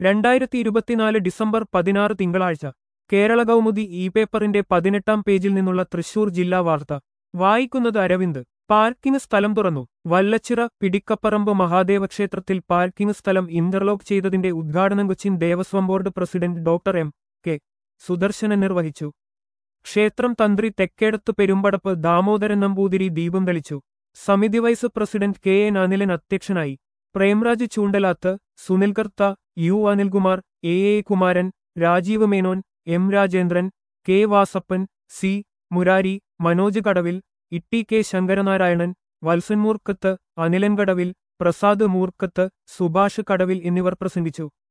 രണ്ടായിരത്തി ഇരുപത്തിനാല് ഡിസംബർ പതിനാറ് തിങ്കളാഴ്ച കേരള കൗമുദി ഇ പേപ്പറിന്റെ പതിനെട്ടാം പേജിൽ നിന്നുള്ള തൃശൂർ ജില്ലാ വാർത്ത വായിക്കുന്നത് അരവിന്ദ് പാർക്കിംഗ് സ്ഥലം തുറന്നു വല്ലച്ചിറ പിടിക്കപ്പറമ്പ് മഹാദേവ ക്ഷേത്രത്തിൽ പാർക്കിംഗ് സ്ഥലം ഇന്റർലോക്ക് ചെയ്തതിന്റെ ഉദ്ഘാടനം Cochin Devaswom board president doctor M K Sudarsanan നിർവഹിച്ചു ക്ഷേത്രം തന്ത്രി തെക്കേടത്ത് പെരുമ്പടപ്പ് ദാമോദരൻ നമ്പൂതിരി ദീപം തെളിച്ചു സമിതി vice president K N Anilan അധ്യക്ഷനായി Premraj Choondalath Sunil Kartha U Anilkumar A A Kumaran Rajeev Menon M Rajendran K Vasappan C Murari Manoj Kadavil Itty K Sankaranarayanan Valsan Moorkath Anilan Kadavil Prasad മൂർക്കത്ത് Subhash കടവിൽ എന്നിവർ പ്രസംഗിച്ചു